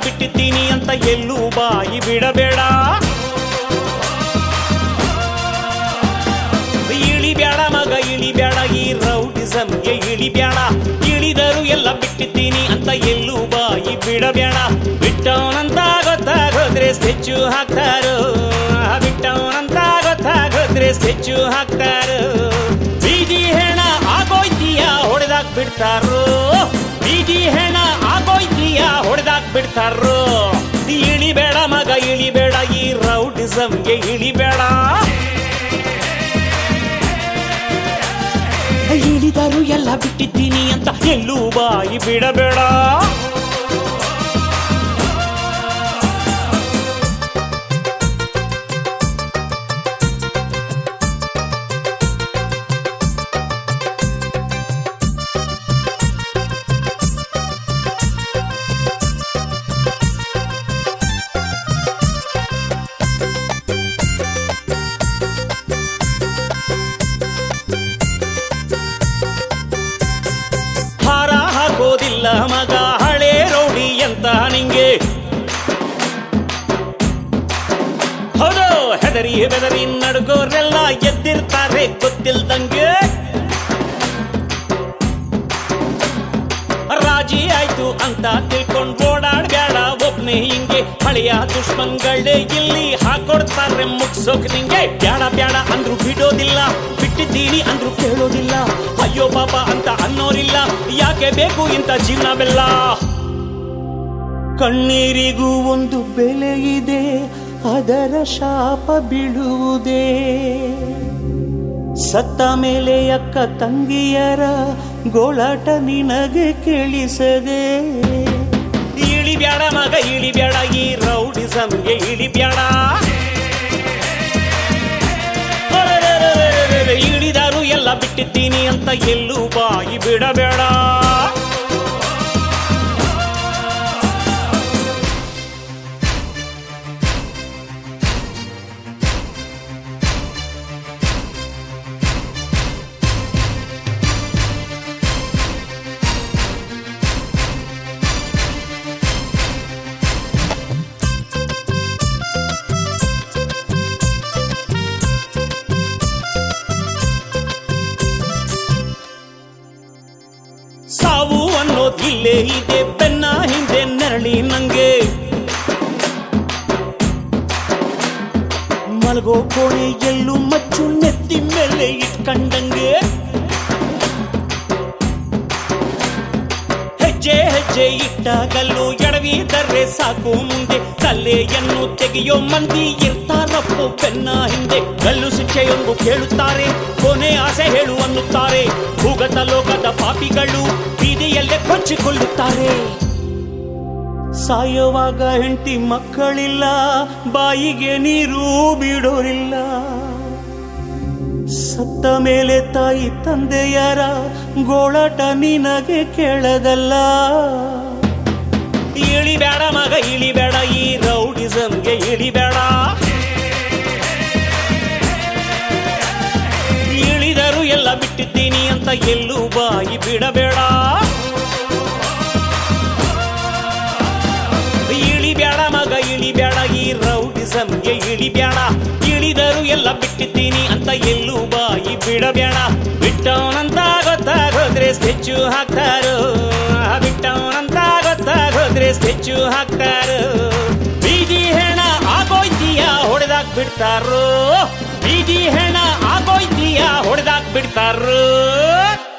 ಬಿಟ್ಟಿದ್ದೀನಿ ಅಂತ ಎಲ್ಲೂ ಬಾಯಿ ಬಿಡಬೇಡ ಇಳಿಬೇಡ ಮಗ ಇಳಿಬೇಡ ಈ ರೌಡಿಸಮ್ಗೆ ಇಳಿಬೇಡ ಇಳಿದರು ಎಲ್ಲ ಬಿಟ್ಟಿದ್ದೀನಿ ಅಂತ ಎಲ್ಲೂ ಬಾಯಿ ಬಿಡಬೇಡ ಬಿಟ್ಟವನಂತ ಗೊತ್ತಾಗೋದ್ರೆ ಸ್ಕೆಚ್ಚು ಹಾಕ್ತಾರೋ ಬಿಟ್ಟವನಂತ ಗೊತ್ತಾಗೋದ್ರೆ ಸ್ಕೆಚ್ಚು ಹಾಕ್ತಾರೋ ಬೀದಿ ಹೆಣ ಆಗೋಯ್ತೀಯ ಹೊಡೆದಾಕ್ ಬಿಡ್ತಾರೋ ಬೀದಿ ಹೆಣ ಆಗೋಯ್ತೀಯ ಹೊಡೆದಾಕ್ ಬಿಡ್ತಾರೋ ಇಳಿಬೇಡ ಮಗ ಇಳಿಬೇಡ ಈ ರೌಡಿಸಮ್ಗೆ ಇಳಿಬೇಡ ಇಳಿದರು ಎಲ್ಲ ಬಿಟ್ಟಿದ್ದೀನಿ ಅಂತ ಎಲ್ಲೂ ಬಾಯಿ ಬಿಡಬೇಡ ಹಾರ ಹಾಕೋದಿಲ್ಲ ಮಗ ಹಳೆ ರೌಡಿ ಅಂತ ನಿಂಗೆ ಹೌದು ಹೆದರಿ ಬೆದರಿ ನಡುಗೋರೆಲ್ಲ ಎದ್ದಿರ್ತಾರೆ ಗೊತ್ತಿಲ್ದಂಗೆ ರಾಜಿ ಆಯ್ತು ಅಂತ ತಿಳ್ಕೊಂಡ್ ಓಡಾಡ್ಬೇಡ ಒಬ್ನೇ ಹಿಂಗೆ ಹಳೆಯ ದುಷ್ಮನ್ಗಳೇ ಇಲ್ಲಿ ಹಾಕೊಡ್ತಾರೆ ಮುಗ್ಸೋಕ್ ನಿಂಗೆ ಬ್ಯಾಡ ಬ್ಯಾಡ ಅಂದ್ರು ಬಿಡೋದಿಲ್ಲ ಬಿಟ್ಟಿದ್ದೀನಿ ಅಂದ್ರು ಕೇಳೋದಿಲ್ಲ ಅಯ್ಯೋ ಪಾಪ ಅಂತ ಅನ್ನೋರಿಲ್ಲ ಯಾಕೆ ಬೇಕು ಇಂಥ ಜೀವನವೆಲ್ಲ ಕಣ್ಣೀರಿಗೂ ಒಂದು ಬೆಲೆ ಇದೆ ಅದರ ಶಾಪ ಬೀಳುವುದೇ ಸತ್ತ ಮೇಲೆ ಅಕ್ಕ ತಂಗಿಯರ ಗೋಳಾಟ ನಿನಗೆ ಕೇಳಿಸದೆ ಇಳಿಬ್ಯಾಡ ಮಗ ಇಳಿಬ್ಯಾಡ ಈ ರೌಡಿಸಮ್ಗೆ ಇಳಿಬ್ಯಾಡ ಅರೆರೆರೆರೆರೆ, ಇಳಿದಾರು ಎಲ್ಲ ಬಿಟ್ಟಿದ್ದೀನಿ ಅಂತ ಎಲ್ಲೂ ಬಾಯಿ ಬಿಡಬೇಡ ಸಾವು ಅನ್ನೋದು ಇಲ್ಲೇ ಇದೆ ಬೆನ್ನ ಹಿಂದೆ ನೆರಳಿ ನಂಗೆ ಮಲಗೋ ಕೋಣೆ ಎಲ್ಲೂ ಮಚ್ಚು ನೆತ್ತಿ ಮೇಲೆ ಇಟ್ಕಂಡಂಗೆ ಹೆಜ್ಜೆ ಹೆಜ್ಜೆ ಇಟ್ಟಾಗಲ್ಲೂ ಎಡವಿದರೆ ಸಾಕು ಮುಂದೆ ತಲೆಯನ್ನು ತೆಗೆಯೋ ಮಂದಿ ಇರ್ತಾರಪ್ಪು ಬೆನ್ನ ಹಿಂದೆ ಗಲ್ಲು ಶಿಕ್ಷೆಯೊಂದು ಕೇಳುತ್ತಾರೆ ಕೊನೆ ಆಸೆ ಹೇಳು ಅನ್ನುತ್ತಾರೆ ಭೂಗತ ಲೋಕದ ಪಾಪಿಗಳು ಬೀದಿಯಲ್ಲೇ ಕೊಚ್ಚಿಕೊಳ್ಳುತ್ತಾರೆ ಸಾಯುವಾಗ ಹೆಂಡತಿ ಮಕ್ಕಳಿಲ್ಲ ಬಾಯಿಗೆ ನೀರು ಬಿಡೋರಿಲ್ಲ ಸತ್ತ ಮೇಲೆ ತಾಯಿ ತಂದೆಯರ ಗೋಳಾಟ ನಿನಗೆ ಕೇಳದಲ್ಲ ಇಳಿಬೇಡ ಮಗ ಇಳಿಬೇಡ ಈ ರೌಡಿಸಮ್ಗೆ ಇಳಿಬೇಡ ಇಳಿದರು ಎಲ್ಲ ಬಿಟ್ಟಿದ್ದೀನಿ ಅಂತ ಎಲ್ಲೂ ಬಾಯಿ ಬಿಡಬೇಡ ಇಳಿಬೇಡ ಮಗ ಇಳಿಬೇಡ ಈ ರೌಡಿಸಮ್ಗೆ ಇಳಿಬೇಡ ಇಳಿದರು ಎಲ್ಲ ಬಿಟ್ಟಿದ್ದೀನಿ ಅಂತ ಎಲ್ಲೂ ಬಾಯಿ ಬಿಡಬೇಡ ಬಿಟ್ಟವನಂತ ಗೊತ್ತಾಗೋದ್ರೆ ಸ್ಕೆಚ್ಚು ಹಾಕ್ತಾರೋ ಬಿಟ್ಟವನಂತ ಗೊತ್ತಾಗೋದ್ರೆ ಸ್ಕೆಚ್ಚು ಹಾಕ್ತಾರೋ ಬೀದಿ ಹೆಣ ಆಗೋಯ್ತೀಯ ಹೊಡೆದಾಕ್ ಬಿಡ್ತಾರೋ ಬೀದಿ ಹೆಣ ಆಗೋಯ್ತೀಯ ಹೊಡೆದಾಕ್ ಬಿಡ್ತಾರೋ